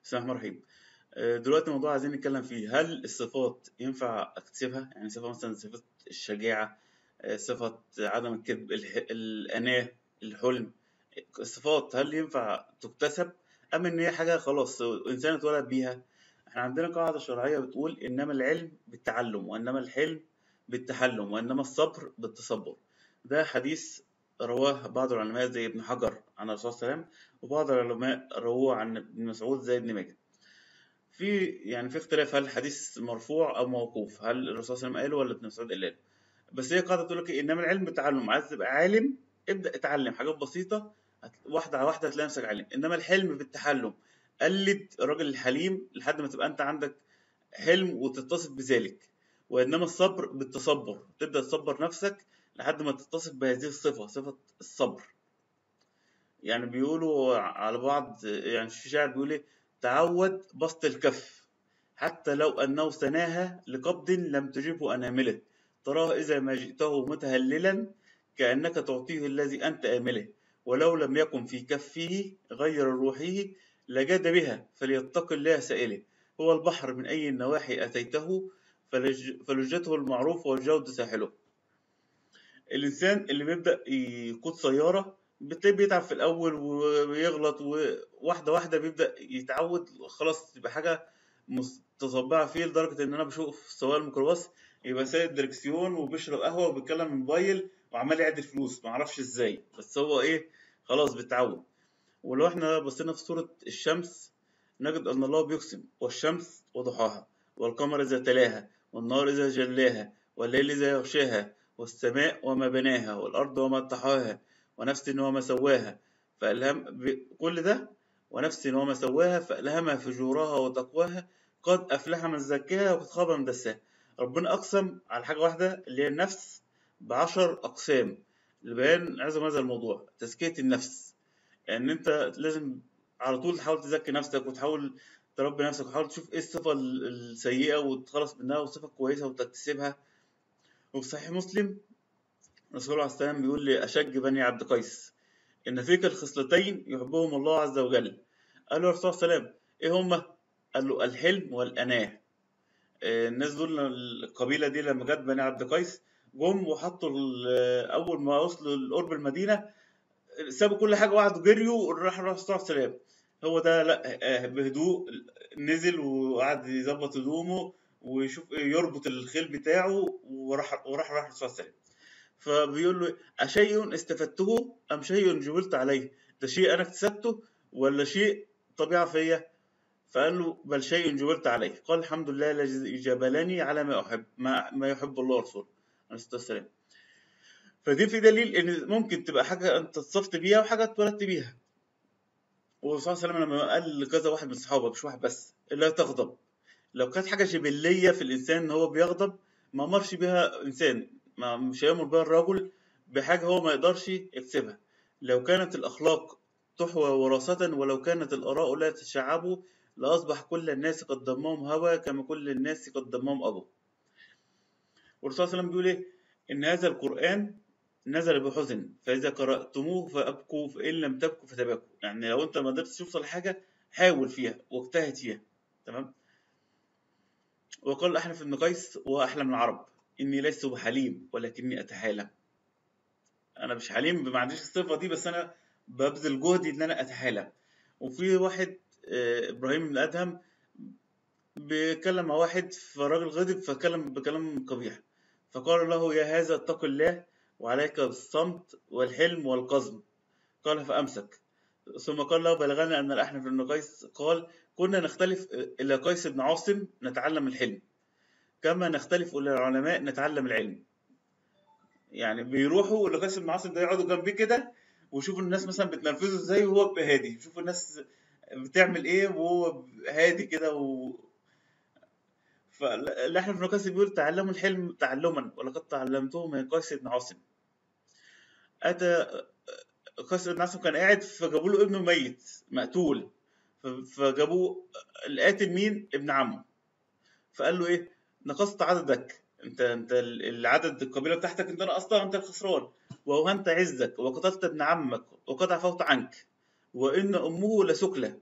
بسم الله الرحمن الرحيم آه، دلوقتي الموضوع عايزين نتكلم فيه هل الصفات ينفع اكتسبها يعني صفة مثلا صفة الشجاعة آه، صفة عدم الكذب الح- الأناة الحلم الصفات هل ينفع تكتسب أم إن هي حاجة خلاص الإنسان اتولد بيها احنا عندنا قاعدة شرعية بتقول إنما العلم بالتعلم وإنما الحلم بالتحلم وإنما الصبر بالتصبر ده حديث رواه بعض العلماء زي ابن حجر عن الرسول صلى الله عليه وسلم وبعض العلماء رواه عن ابن مسعود زي ابن ماجه في يعني في اختلاف هل الحديث مرفوع او موقوف هل الرسول صلى الله عليه وسلم قاله ولا ابن مسعود قاله بس هي قاعده تقول لك إيه؟ انما العلم بالتعلم عايز تبقى عالم ابدا اتعلم حاجات بسيطه هت- واحده على واحده هتلاقي نفسك عالم انما الحلم بالتحلم قلد الراجل الحليم لحد ما تبقى انت عندك حلم وتتصف بذلك وانما الصبر بالتصبر تبدا تصبر نفسك لحد ما تتصف بهذه الصفه صفه الصبر يعني بيقولوا على بعض يعني في شاعر بيقول ايه تعود بسط الكف حتى لو أنه سناها لقبض لم تجبه أنامله تراه إذا ما جئته متهللا كأنك تعطيه الذي أنت آمله ولو لم يكن في كفه غير روحه لجاد بها فليتق الله سائله هو البحر من أي النواحي أتيته فلج فلجته المعروف والجود ساحله الإنسان اللي بيبدأ يقود سيارة بتلاقيه بيتعب في الأول ويغلط وواحدة واحدة بيبدأ يتعود خلاص تبقى حاجة متصبعة فيه لدرجة إن أنا بشوف سواق الميكروباص يبقى سايق الدركسيون وبيشرب قهوة وبيتكلم موبايل وعمال يعدل فلوس معرفش إزاي بس هو إيه خلاص بيتعود ولو إحنا بصينا في صورة الشمس نجد أن الله بيقسم والشمس وضحاها والقمر إذا تلاها والنهار إذا جلاها والليل إذا يغشاها والسماء وما بناها والأرض وما طحاها ونفس وما سواها فألهم ب- كل ده ونفس وما سواها فألهمها فجورها وتقواها قد أفلح من زكاها وقد خاب من دساها ربنا أقسم على حاجة واحدة اللي هي النفس بعشر أقسام لبيان عظم هذا الموضوع تزكية النفس يعني أنت لازم على طول تحاول تزكي نفسك وتحاول تربي نفسك وتحاول تشوف إيه الصفة ال- السيئة وتخلص منها والصفة الكويسة وتكتسبها وفي صحيح مسلم الرسول عليه السلام بيقول لأشج بني عبد قيس إن فيك الخصلتين يحبهم الله عز وجل قال له الرسول صلى الله عليه وسلم إيه هما؟ قال له الحلم والأناة آه، الناس دول القبيلة دي لما جت بني عبد قيس جم وحطوا ال- أول ما وصلوا لقرب المدينة سابوا كل حاجة وقعدوا جريوا وراح الرسول صلى الله عليه وسلم هو ده لا آه، بهدوء نزل وقعد يظبط هدومه ويشوف إيه يربط الخيل بتاعه وراح وراح راح الرسول صلى الله عليه وسلم فبيقول له أشيء استفدته أم شيء جبلت عليه ده شيء أنا اكتسبته ولا شيء طبيعة فيا فقال له بل شيء جبلت عليه قال الحمد لله الذي جبلني على ما أحب ما, ما يحب الله ورسوله عليه الصلاة والسلام فدي في دليل إن ممكن تبقى حاجة أنت اتصفت بيها وحاجة اتولدت بيها والرسول صلى الله عليه وسلم لما قال لكذا واحد من الصحابة مش واحد بس لا تغضب لو كانت حاجة جبلية في الإنسان إن هو بيغضب ما أمرش بيها إنسان ما مش هيأمر بيها الرجل بحاجة هو ما يقدرش يكسبها لو كانت الأخلاق تحوى وراثة ولو كانت الآراء لا تتشعب لأصبح كل الناس قد ضمهم هوى كما كل الناس قد ضمهم أبو والرسول صلى الله عليه وسلم بيقول إيه إن هذا القرآن نزل بحزن فإذا قرأتموه فأبكوا فإن لم تبكوا فتبكوا يعني لو أنت ما قدرتش توصل لحاجة حاول فيها واجتهد فيها تمام وقال أحنف بن قيس وأحلم العرب إني لست بحليم ولكني أتحالم أنا مش حليم ما عنديش الصفة دي بس أنا ببذل جهدي إن أنا أتحالم وفي واحد آه، إبراهيم بن أدهم بيتكلم مع واحد فالراجل غضب فكلم بكلام قبيح فقال له يا هذا اتق الله وعليك بالصمت والحلم والقزم قال فأمسك ثم قال له بلغنا أن الأحنف بن قيس قال كنا نختلف إلى قيس بن عاصم نتعلم الحلم كما نختلف إلى العلماء نتعلم العلم يعني بيروحوا لقيس بن عاصم ده يقعدوا جنبيه كده ويشوفوا الناس مثلا بتنرفزه ازاي وهو بيبقى هادي يشوفوا الناس بتعمل ايه وهو هادي كده و فالأحنف بن قيس بيقول تعلموا الحلم تعلما ولقد تعلمته من قيس بن عاصم أتى قيس بن عاصم كان قاعد فجابوا له ابنه ميت مقتول ف- فجابوه القاتل مين ابن عمه فقال له ايه نقصت عددك انت انت ال- العدد القبيله بتاعتك انت اصلا انت الخسران ووهنت عزك وقتلت ابن عمك وقد عفوت عنك وان امه لسكلى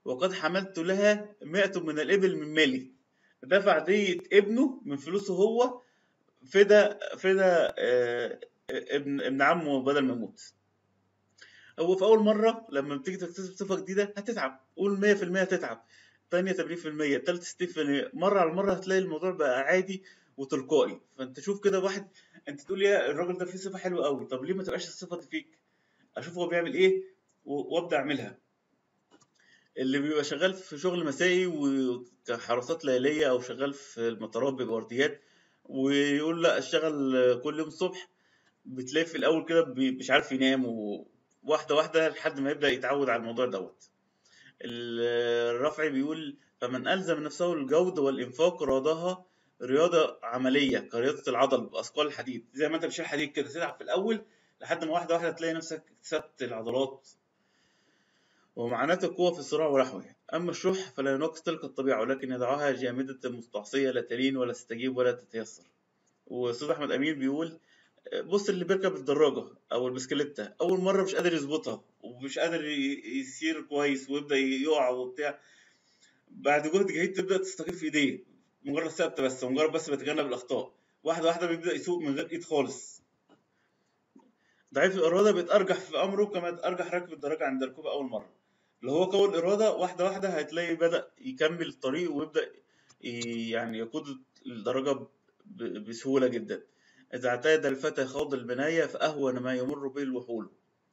وقد حملت لها مئة من الإبل من مالي دفع دية ابنه من فلوسه هو فدا فدا آه، ابن ابن عمه بدل ما يموت هو في اول مره لما بتيجي تكتسب صفه جديده هتتعب قول 100% هتتعب تانية 80% تالتة 60% مرة على مرة هتلاقي الموضوع بقى عادي وتلقائي فانت شوف كده واحد انت تقول يا الراجل ده فيه صفة حلوة قوي طب ليه ما تبقاش الصفة دي فيك اشوف هو بيعمل ايه و- وابدا اعملها اللي بيبقى شغال في شغل مسائي وكحراسات ليلية او شغال في المطارات بورديات ويقول لا اشتغل كل يوم الصبح بتلاقي في الاول كده بي- مش عارف ينام وواحده واحده لحد ما يبدا يتعود على الموضوع دوت ال- الرفعي بيقول فمن ألزم نفسه الجود والإنفاق رادها رياضة عملية كرياضة العضل بأثقال الحديد زي ما أنت بتشيل حديد كده تتعب في الأول لحد ما واحدة واحدة تلاقي نفسك اكتسبت العضلات ومعاناة القوة في الصراع ونحوه أما الشح فلا يناقض تلك الطبيعة ولكن يدعها جامدة مستعصية لا تلين ولا تستجيب ولا تتيسر وأستاذ أحمد أمين بيقول بص اللي بيركب الدراجة أو البسكليتة أول مرة مش قادر يظبطها ومش قادر ي- يسير كويس ويبدأ يقع وبتاع بعد جهد جهيد تبدأ تستقيم في إيديه مجرد ثابتة بس مجرد بس بيتجنب الأخطاء واحدة واحدة بيبدأ يسوق من غير إيد خالص ضعيف الإرادة بيتأرجح في أمره كما يتأرجح راكب الدراجة عند ركوبها أول مرة اللي هو قوي الإرادة واحدة واحدة هتلاقي بدأ يكمل الطريق ويبدأ ي- يعني يقود الدراجة ب- بسهولة جدا إذا اعتاد الفتى خوض البناية فأهون ما يمر به الوحول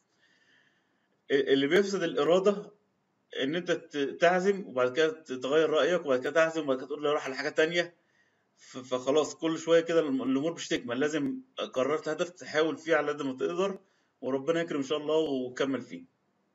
اللي بيفسد الإرادة إن أنت ت- تعزم وبعد كده تغير رأيك وبعد كده تعزم وبعد كده تقول لي أروح على حاجة تانية ف- فخلاص كل شوية كده الم- الأمور مش تكمل لازم قررت هدف تحاول فيه على قد ما تقدر وربنا يكرم إن شاء الله وكمل فيه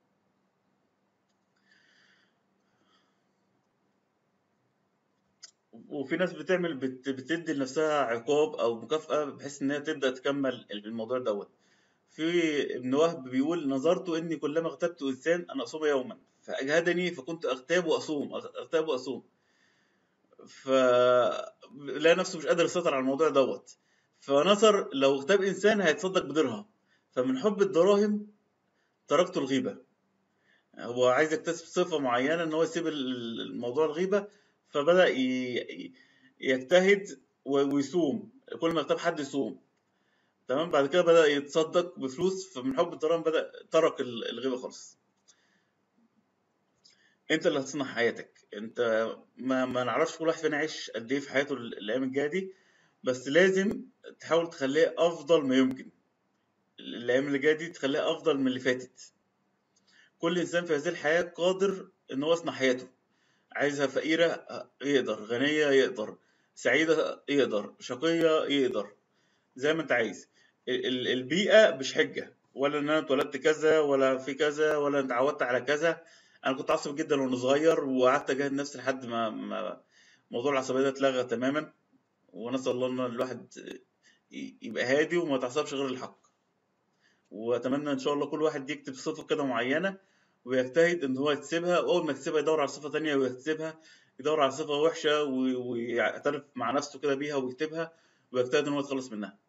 وفي ناس بتعمل بت... بتدي لنفسها عقاب او مكافأة بحيث ان هي تبدأ تكمل الموضوع دوت في ابن وهب بيقول نظرت اني كلما اغتبت انسان ان اصوم يوما فاجهدني فكنت اغتاب واصوم اغتاب واصوم ف لقى نفسه مش قادر يسيطر على الموضوع دوت فنظر لو اغتاب انسان هيتصدق بدرهم فمن حب الدراهم تركت الغيبة هو عايز يكتسب صفة معينة ان هو يسيب ال- الموضوع الغيبة فبدأ ي- يجتهد و- ويصوم كل ما اغتاب حد يصوم تمام بعد كده بدأ يتصدق بفلوس فمن حب الدراهم بدأ ترك ال- الغيبة خالص انت اللي هتصنع حياتك انت ما, ما نعرفش كل واحد فينا عايش قد ايه في حياته ال- الايام الجايه دي بس لازم تحاول تخليها افضل ما يمكن الايام اللي جايه دي تخليها افضل من اللي فاتت كل انسان في هذه الحياه قادر ان هو يصنع حياته عايزها فقيره يقدر غنيه يقدر سعيده يقدر شقيه يقدر زي ما انت عايز ال- ال- البيئه مش حجه ولا ان انا اتولدت كذا ولا في كذا ولا اتعودت على كذا انا كنت عصبي جدا وانا صغير وقعدت اجاهد نفسي لحد ما, ما موضوع العصبيه ده اتلغى تماما ونسال الله ان الواحد ي- يبقى هادي وما يتعصبش غير الحق واتمنى ان شاء الله كل واحد يكتب صفه كده معينه ويجتهد ان هو يكتسبها واول ما يكتسبها يدور على صفه تانية ويكتسبها يدور على صفه وحشه و- ويعترف مع نفسه كده بيها ويكتبها ويجتهد ان هو يتخلص منها